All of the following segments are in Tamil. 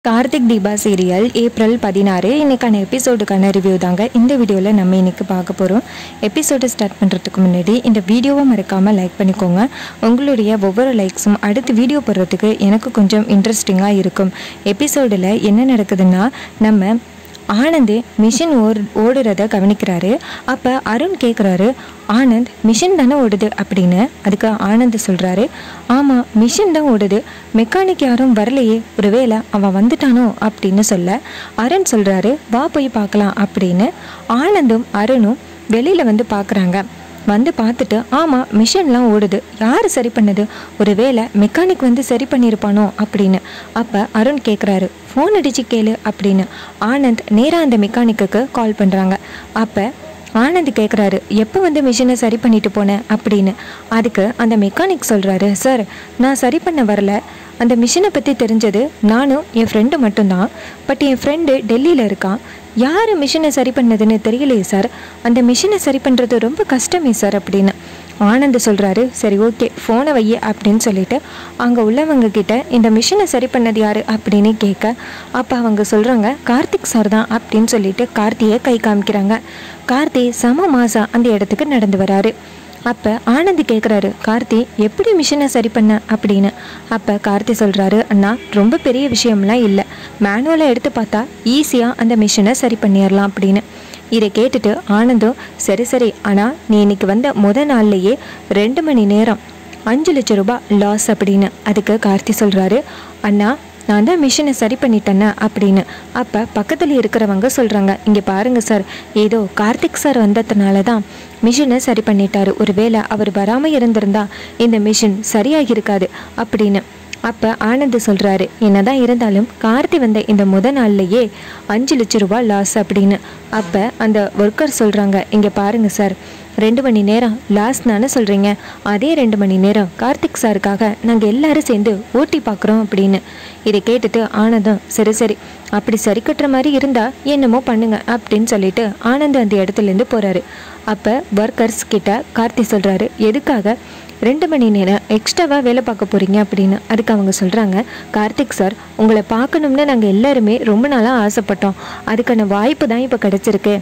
கார்த்திக் தீபா சீரியல் ஏப்ரல் பதினாறு இன்னைக்கான எபிசோடுக்கான ரிவ்யூ தாங்க இந்த வீடியோவில் நம்ம இன்னைக்கு பார்க்க போகிறோம் எபிசோடை ஸ்டார்ட் பண்ணுறதுக்கு முன்னாடி இந்த வீடியோவை மறக்காமல் லைக் பண்ணிக்கோங்க உங்களுடைய ஒவ்வொரு லைக்ஸும் அடுத்து வீடியோ போடுறதுக்கு எனக்கு கொஞ்சம் இன்ட்ரெஸ்டிங்காக இருக்கும் எபிசோடில் என்ன நடக்குதுன்னா நம்ம ஆனந்த் மிஷின் ஓடு ஓடுறத கவனிக்கிறாரு அப்போ அருண் கேட்குறாரு ஆனந்த் மிஷின் தானே ஓடுது அப்படின்னு அதுக்கு ஆனந்த் சொல்கிறாரு ஆமாம் மிஷின் தான் ஓடுது மெக்கானிக் யாரும் வரலையே ஒருவேளை அவன் வந்துட்டானோ அப்படின்னு சொல்ல அருண் சொல்கிறாரு வா போய் பார்க்கலாம் அப்படின்னு ஆனந்தும் அருணும் வெளியில் வந்து பார்க்குறாங்க வந்து பார்த்துட்டு ஆமாம் மிஷின்லாம் ஓடுது யார் சரி பண்ணது ஒருவேளை மெக்கானிக் வந்து சரி பண்ணியிருப்பானோ அப்படின்னு அப்போ அருண் கேட்குறாரு ஃபோன் அடிச்சு கேளு அப்படின்னு ஆனந்த் நேராக அந்த மெக்கானிக்குக்கு கால் பண்ணுறாங்க அப்போ ஆனந்த் கேட்குறாரு எப்போ வந்து மிஷினை சரி பண்ணிட்டு போனேன் அப்படின்னு அதுக்கு அந்த மெக்கானிக் சொல்கிறாரு சார் நான் சரி பண்ண வரல அந்த மிஷினை பற்றி தெரிஞ்சது நானும் என் ஃப்ரெண்டு மட்டும்தான் பட் என் ஃப்ரெண்டு டெல்லியில் இருக்கான் யார் மிஷினை சரி பண்ணதுன்னு தெரியலையே சார் அந்த மிஷினை சரி பண்ணுறது ரொம்ப கஷ்டமே சார் அப்படின்னு ஆனந்த் சொல்கிறாரு சரி ஓகே ஃபோனை வையே அப்படின்னு சொல்லிட்டு அங்கே உள்ளவங்க கிட்ட இந்த மிஷினை சரி பண்ணது யார் அப்படின்னு கேட்க அப்போ அவங்க சொல்கிறாங்க கார்த்திக் சார் தான் அப்படின்னு சொல்லிட்டு கார்த்தியை கை காமிக்கிறாங்க கார்த்தி சம மாசம் அந்த இடத்துக்கு நடந்து வராரு அப்போ ஆனந்த் கேட்குறாரு கார்த்தி எப்படி மிஷினை சரி பண்ண அப்படின்னு அப்போ கார்த்தி சொல்கிறாரு அண்ணா ரொம்ப பெரிய விஷயம்லாம் இல்லை மேனுவலை எடுத்து பார்த்தா ஈஸியாக அந்த மிஷினை சரி பண்ணிடலாம் அப்படின்னு இதை கேட்டுட்டு ஆனந்தும் சரி சரி ஆனால் நீ இன்னைக்கு வந்த முத நாள்லையே ரெண்டு மணி நேரம் அஞ்சு லட்சம் ரூபாய் லாஸ் அப்படின்னு அதுக்கு கார்த்தி சொல்கிறாரு அண்ணா நான் தான் மிஷினை சரி பண்ணிட்டேன்னு அப்படின்னு அப்போ பக்கத்தில் இருக்கிறவங்க சொல்கிறாங்க இங்கே பாருங்கள் சார் ஏதோ கார்த்திக் சார் வந்ததுனால தான் மிஷினை சரி பண்ணிட்டாரு ஒருவேளை அவர் வராமல் இருந்திருந்தா இந்த மிஷின் சரியாகி இருக்காது அப்படின்னு அப்போ ஆனந்த் சொல்கிறாரு என்னதான் இருந்தாலும் கார்த்தி வந்த இந்த முத நாள்லையே அஞ்சு லட்ச ரூபாய் லாஸ் அப்படின்னு அப்போ அந்த ஒர்க்கர் சொல்கிறாங்க இங்கே பாருங்கள் சார் ரெண்டு மணி நேரம் லாஸ் தானே சொல்கிறீங்க அதே ரெண்டு மணி நேரம் கார்த்திக் சாருக்காக நாங்கள் எல்லாரும் சேர்ந்து ஓட்டி பார்க்குறோம் அப்படின்னு இதை கேட்டுட்டு ஆனந்தம் சரி சரி அப்படி சரி கட்டுற மாதிரி இருந்தால் என்னமோ பண்ணுங்க அப்படின்னு சொல்லிட்டு ஆனந்த் அந்த இடத்துலேருந்து போகிறாரு அப்போ ஒர்க்கர்ஸ் கிட்ட கார்த்தி சொல்கிறாரு எதுக்காக ரெண்டு மணி நேரம் எக்ஸ்ட்ராவாக வேலை பார்க்க போகிறீங்க அப்படின்னு அதுக்கு அவங்க சொல்கிறாங்க கார்த்திக் சார் உங்களை பார்க்கணும்னு நாங்கள் எல்லாருமே ரொம்ப நாளாக ஆசைப்பட்டோம் அதுக்கான வாய்ப்பு தான் இப்போ கிடச்சிருக்கு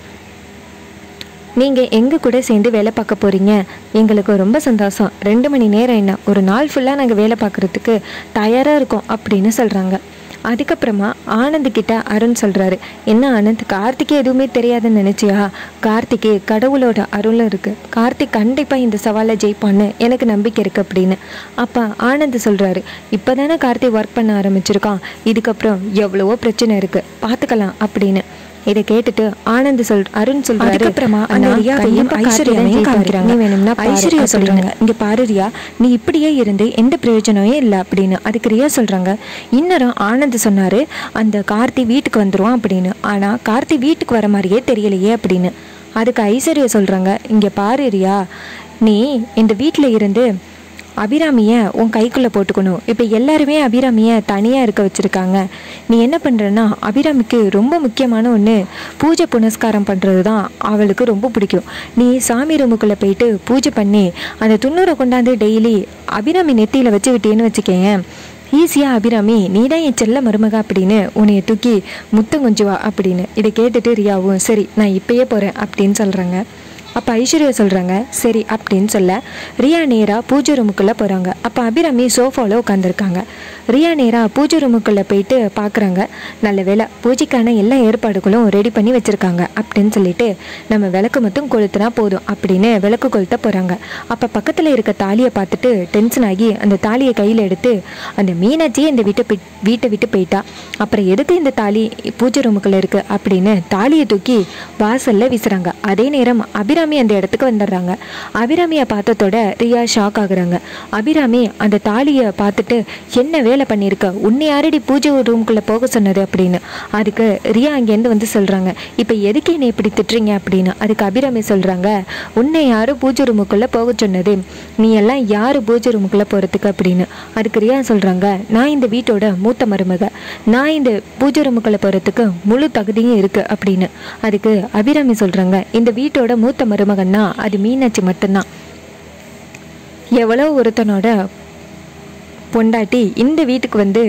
நீங்கள் எங்கள் கூட சேர்ந்து வேலை பார்க்க போகிறீங்க எங்களுக்கு ரொம்ப சந்தோஷம் ரெண்டு மணி நேரம் என்ன ஒரு நாள் ஃபுல்லாக நாங்கள் வேலை பார்க்குறதுக்கு தயாராக இருக்கோம் அப்படின்னு சொல்கிறாங்க அதுக்கப்புறமா ஆனந்த் கிட்ட அருண் சொல்கிறாரு என்ன ஆனந்த் கார்த்திக்கு எதுவுமே தெரியாதுன்னு நினச்சியா கார்த்திக்கு கடவுளோட அருளும் இருக்குது கார்த்திக் கண்டிப்பாக இந்த சவாலை ஜெயிப்பான்னு எனக்கு நம்பிக்கை இருக்குது அப்படின்னு அப்போ ஆனந்த் சொல்கிறாரு இப்போ தானே கார்த்திக் ஒர்க் பண்ண ஆரம்பிச்சிருக்கான் இதுக்கப்புறம் எவ்வளவோ பிரச்சனை இருக்குது பார்த்துக்கலாம் அப்படின்னு இதை கேட்டுட்டு ஆனந்த் சொல் அருண் சொல்றாரு அதுக்கப்புறமா அந்த "அண்ணா, ரியாவையும் கண்டிப்பா ஐஸ்வர்யாவையும் கார்த்திகை காமிக்கிறாங்க. நீ வேணும்னா பாரு" ஐஸ்வர்யா அப்படின்னு. சொல்றாங்க இங்க பாரு ரியா நீ இப்படியே இருந்து எந்த பிரயோஜனமும் இல்லை அப்படின்னு அதுக்கு ரியா சொல்றாங்க இன்னரும் ஆனந்த் சொன்னாரு அந்த கார்த்தி வீட்டுக்கு வந்துருவான் அப்படின்னு ஆனா கார்த்தி வீட்டுக்கு வர மாதிரியே தெரியலையே அப்படின்னு அதுக்கு ஐஸ்வர்யா சொல்றாங்க இங்க பாரு ரியா நீ இந்த வீட்டில் இருந்து அபிராமியை உன் கைக்குள்ளே போட்டுக்கணும் இப்போ எல்லாருமே அபிராமியை தனியாக இருக்க வச்சுருக்காங்க நீ என்ன பண்ணுறன்னா அபிராமிக்கு ரொம்ப முக்கியமான ஒன்று பூஜை புனஸ்காரம் பண்ணுறது தான் அவளுக்கு ரொம்ப பிடிக்கும் நீ சாமி ரூமுக்குள்ளே போயிட்டு பூஜை பண்ணி அந்த துண்ணூரை கொண்டாந்து டெய்லி அபிராமி நெத்தியில் வச்சு விட்டேன்னு வச்சுக்கேன் ஈஸியாக அபிராமி நீ தான் என் செல்ல மருமக அப்படின்னு உன்னைய தூக்கி முத்தம் கொஞ்சுவா அப்படின்னு இதை கேட்டுட்டு ரியாவும் சரி நான் இப்பயே போகிறேன் அப்படின்னு சொல்கிறாங்க அப்போ ஐஸ்வர்யா சொல்கிறாங்க சரி அப்படின்னு சொல்ல ரியா நேராக பூஜை ரூமுக்குள்ளே போகிறாங்க அப்போ அபிராமி சோஃபாவில் உட்காந்துருக்காங்க ரியா நேராக பூஜை ரூமுக்குள்ளே போயிட்டு பார்க்குறாங்க நல்ல வேளை பூஜைக்கான எல்லா ஏற்பாடுகளும் ரெடி பண்ணி வச்சுருக்காங்க அப்படின்னு சொல்லிட்டு நம்ம விளக்கு மட்டும் கொளுத்துனா போதும் அப்படின்னு விளக்கு கொளுத்த போகிறாங்க அப்போ பக்கத்தில் இருக்க தாலியை பார்த்துட்டு டென்ஷன் ஆகி அந்த தாலியை கையில் எடுத்து அந்த மீனாட்சியே இந்த வீட்டை பிட்- வீட்டை விட்டு போயிட்டா அப்புறம் எதுக்கு இந்த தாலி பூஜை ரூமுக்குள்ளே இருக்குது அப்படின்னு தாலியை தூக்கி வாசலில் வீசுகிறாங்க அதே நேரம் அபிராமி அந்த இடத்துக்கு வந்துடுறாங்க அபிராமியை பார்த்ததோட ரியா ஷாக் ஆகுறாங்க அபிராமி அந்த தாலியை பார்த்துட்டு என்ன வேலை பண்ணியிருக்க உன்னை யாரடி பூஜை ரூம்குள்ளே போக சொன்னது அப்படின்னு அதுக்கு ரியா அங்கேருந்து வந்து சொல்கிறாங்க இப்போ எதுக்கு என்னை இப்படி திட்டுறீங்க அப்படின்னு அதுக்கு அபிராமி சொல்கிறாங்க உன்னை யாரும் பூஜை ரூமுக்குள்ளே போக சொன்னது நீ எல்லாம் யார் பூஜை ரூமுக்குள்ளே போகிறதுக்கு அப்படின்னு அதுக்கு ரியா சொல்கிறாங்க நான் இந்த வீட்டோட மூத்த மருமக நான் இந்த பூஜை ரூமுக்குள்ளே போகிறதுக்கு முழு தகுதியும் இருக்குது அப்படின்னு அதுக்கு அபிராமி சொல்கிறாங்க இந்த வீட்டோட மூத்த மருமகன்னா அது மீனாட்சி மட்டும்தான் எவ்வளோ ஒருத்தனோட பொண்டாட்டி இந்த வீட்டுக்கு வந்து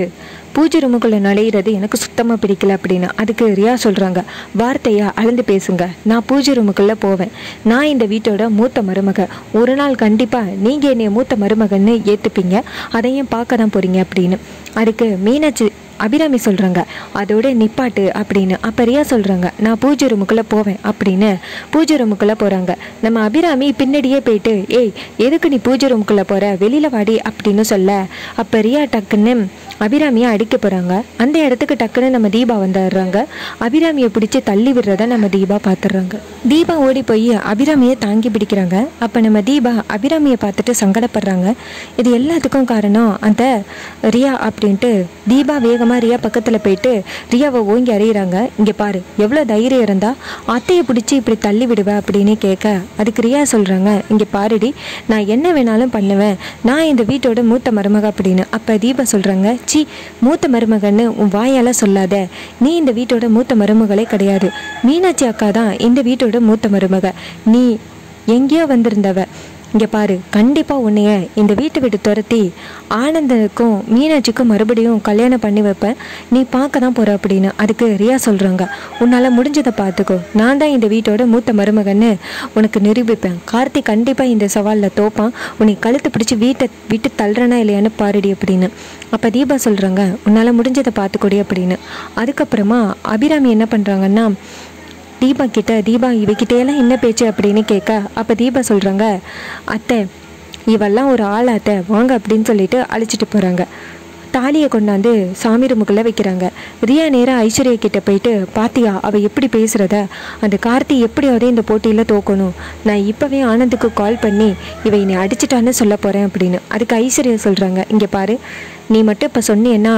பூஜை ரூமுக்குள்ளே நுழையிறது எனக்கு சுத்தமாக பிடிக்கல அப்படின்னு அதுக்கு ரியா சொல்கிறாங்க வார்த்தையா அளந்து பேசுங்க நான் பூஜை ரூமுக்குள்ளே போவேன் நான் இந்த வீட்டோட மூத்த மருமக ஒரு நாள் கண்டிப்பாக நீங்கள் என்னைய மூத்த மருமகன்னு ஏற்றுப்பீங்க அதையும் பார்க்க தான் போகிறீங்க அப்படின்னு அதுக்கு மீனாட்சி அபிராமி சொல்கிறாங்க அதோட நிப்பாட்டு அப்படின்னு அப்போ ரியா சொல்கிறாங்க நான் பூஜை ரூமுக்குள்ளே போவேன் அப்படின்னு பூஜை ரூமுக்குள்ளே போகிறாங்க நம்ம அபிராமி பின்னாடியே போயிட்டு ஏய் எதுக்கு நீ பூஜை ரூமுக்குள்ளே போகிற வெளியில் வாடி அப்படின்னு சொல்ல அப்போ ரியா டக்குன்னு அபிராமியை அடிக்க போகிறாங்க அந்த இடத்துக்கு டக்குன்னு நம்ம தீபா வந்துடுறாங்க அபிராமியை பிடிச்சி தள்ளி விடுறத நம்ம தீபா பார்த்துடுறாங்க தீபா ஓடி போய் அபிராமியை தாங்கி பிடிக்கிறாங்க அப்போ நம்ம தீபா அபிராமியை பார்த்துட்டு சங்கடப்படுறாங்க இது எல்லாத்துக்கும் காரணம் அந்த ரியா அப்படின்ட்டு தீபா வேகமாக ரியா பக்கத்தில் போயிட்டு ரியாவை ஓங்கி அறியிறாங்க இங்கே பாரு எவ்வளோ தைரியம் இருந்தா அத்தையை பிடிச்சி இப்படி தள்ளி விடுவ அப்படின்னு கேட்க அதுக்கு ரியா சொல்கிறாங்க இங்கே பாருடி நான் என்ன வேணாலும் பண்ணுவேன் நான் இந்த வீட்டோட மூத்த மருமக அப்படின்னு அப்போ தீபா சொல்கிறாங்க சி மூத்த மருமகன்னு உன் வாயால் சொல்லாத நீ இந்த வீட்டோட மூத்த மருமகளே கிடையாது மீனாட்சி அக்கா தான் இந்த வீட்டோட மூத்த மருமக நீ எங்கேயோ வந்திருந்தவ இங்கே பாரு கண்டிப்பாக உன்னைய இந்த வீட்டை விட்டு துரத்தி ஆனந்தனுக்கும் மீனாட்சிக்கும் மறுபடியும் கல்யாணம் பண்ணி வைப்பேன் நீ பார்க்க தான் போகிற அப்படின்னு அதுக்கு ரியா சொல்கிறாங்க உன்னால் முடிஞ்சதை பார்த்துக்கோ நான் தான் இந்த வீட்டோட மூத்த மருமகன்னு உனக்கு நிரூபிப்பேன் கார்த்திக் கண்டிப்பாக இந்த சவாலில் தோப்பான் உன்னை கழுத்து பிடிச்சி வீட்டை விட்டு தள்ளுறனா இல்லையான்னு பாருடி அப்படின்னு அப்போ தீபா சொல்கிறாங்க உன்னால் முடிஞ்சதை பார்த்துக்கொடி அப்படின்னு அதுக்கப்புறமா அபிராமி என்ன பண்ணுறாங்கன்னா தீபா கிட்ட தீபா இவகிட்டையெல்லாம் என்ன பேச்சு அப்படின்னு கேட்க அப்போ தீபா சொல்கிறாங்க அத்தை இவெல்லாம் ஒரு ஆள் அத்தை வாங்க அப்படின்னு சொல்லிட்டு அழைச்சிட்டு போகிறாங்க தாலியை கொண்டாந்து சாமி ரூமுக்குள்ளே வைக்கிறாங்க ரியா நேராக ஐஸ்வர்யா கிட்ட போயிட்டு பாத்தியா அவள் எப்படி பேசுகிறத அந்த கார்த்தி எப்படியாவது இந்த போட்டியில் தோக்கணும் நான் இப்போவே ஆனந்துக்கு கால் பண்ணி இவ என்னை அடிச்சிட்டான்னு சொல்ல போகிறேன் அப்படின்னு அதுக்கு ஐஸ்வர்யா சொல்கிறாங்க இங்கே பாரு நீ மட்டும் இப்போ சொன்னீன்னா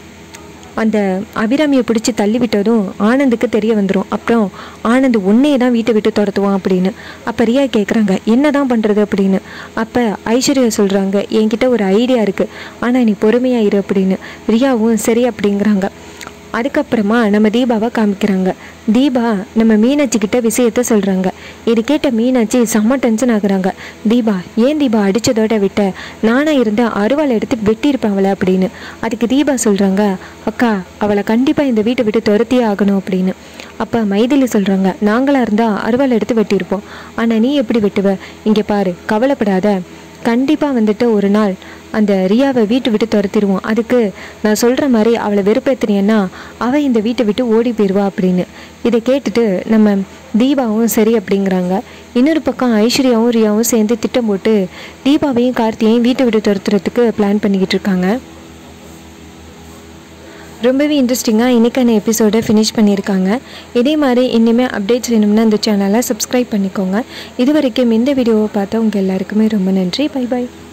அந்த அபிராமியை பிடிச்சி தள்ளி விட்டதும் ஆனந்துக்கு தெரிய வந்துடும் அப்புறம் ஆனந்த் உன்னையே தான் வீட்டை விட்டு துரத்துவான் அப்படின்னு அப்போ ரியா கேட்குறாங்க என்ன தான் பண்ணுறது அப்படின்னு அப்போ ஐஸ்வர்யா சொல்கிறாங்க என்கிட்ட ஒரு ஐடியா இருக்குது ஆனால் நீ பொறுமையாக இரு அப்படின்னு ரியாவும் சரி அப்படிங்கிறாங்க அதுக்கப்புறமா நம்ம தீபாவை காமிக்கிறாங்க தீபா நம்ம மீனாட்சி கிட்ட விஷயத்த சொல்கிறாங்க இது கேட்ட மீனாட்சி செம்ம டென்ஷன் ஆகுறாங்க தீபா ஏன் தீபா அடித்ததோட விட்ட நானாக இருந்த அருவாள் எடுத்து வெட்டியிருப்பேன் அவளை அப்படின்னு அதுக்கு தீபா சொல்கிறாங்க அக்கா அவளை கண்டிப்பாக இந்த வீட்டை விட்டு துரத்தியே ஆகணும் அப்படின்னு அப்போ மைதிலி சொல்கிறாங்க நாங்களாக இருந்தால் அருவாள் எடுத்து வெட்டியிருப்போம் ஆனால் நீ எப்படி வெட்டுவ இங்கே பாரு கவலைப்படாத கண்டிப்பாக வந்துட்டு ஒரு நாள் அந்த ரியாவை வீட்டை விட்டு துரத்திடுவோம் அதுக்கு நான் சொல்கிற மாதிரி அவளை வெறுப்பேற்றினேன்னா அவள் இந்த வீட்டை விட்டு ஓடி போயிடுவா அப்படின்னு இதை கேட்டுட்டு நம்ம தீபாவும் சரி அப்படிங்கிறாங்க இன்னொரு பக்கம் ஐஸ்வர்யாவும் ரியாவும் சேர்ந்து திட்டம் போட்டு தீபாவையும் கார்த்தியையும் வீட்டை விட்டு துரத்துறதுக்கு பிளான் பண்ணிக்கிட்டு இருக்காங்க ரொம்பவே இன்ட்ரெஸ்டிங்காக இன்றைக்கான எபிசோடை ஃபினிஷ் பண்ணியிருக்காங்க இதே மாதிரி இனிமேல் அப்டேட்ஸ் வேணும்னா இந்த சேனலை சப்ஸ்கிரைப் பண்ணிக்கோங்க இது வரைக்கும் இந்த வீடியோவை பார்த்தா உங்கள் எல்லாருக்குமே ரொம்ப நன்றி பை பாய்